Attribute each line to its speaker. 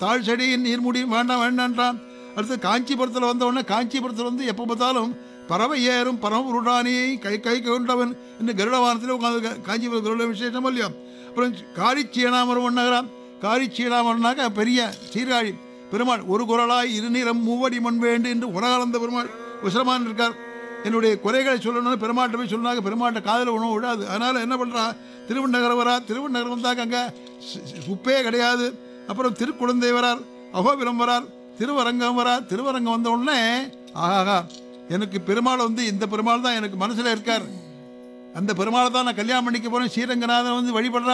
Speaker 1: தாழ் செடியின் நீர்முடி வேண்டாம் வேண்டான்றான் அடுத்து காஞ்சிபுரத்தில் வந்த உடனே காஞ்சிபுரத்தில் வந்து எப்போ பார்த்தாலும் பறவை ஏறும் பரமபுருடானியை கை கை கொண்டவன் என்று கருடவானத்தில் உட்காந்து காஞ்சிபுரம் கருட விசேஷம் இல்லையா அப்புறம் காரி சீனாமரம் நகரம் காரி சீனாமரம்னாக்க பெரிய சீர்காழி பெருமாள் ஒரு குரலாய் இருநிறம் மூவடி மண் வேண்டு என்று உலகளந்த பெருமாள் உசரமான் இருக்கார் என்னுடைய குறைகளை சொல்லணும்னு பெருமாட்ட போய் சொன்னாங்க பெருமாட்ட காதில் உணவு விடாது அதனால் என்ன பண்ணுறா திருவண்ணகரம் வரா திருவண்ணகரம் வந்தாக்க அங்கே உப்பே கிடையாது அப்புறம் திருக்குழந்தை வரார் அகோபிலம் வரார் திருவரங்கம் வரார் திருவரங்கம் வந்த உடனே ஆஹா எனக்கு பெருமாள் வந்து இந்த பெருமாள் தான் எனக்கு மனசில் இருக்கார் அந்த பெருமாளை தான் நான் கல்யாணம் பண்ணிக்க போகிறேன் ஸ்ரீரங்கநாதன் வந்து வழிபடுறா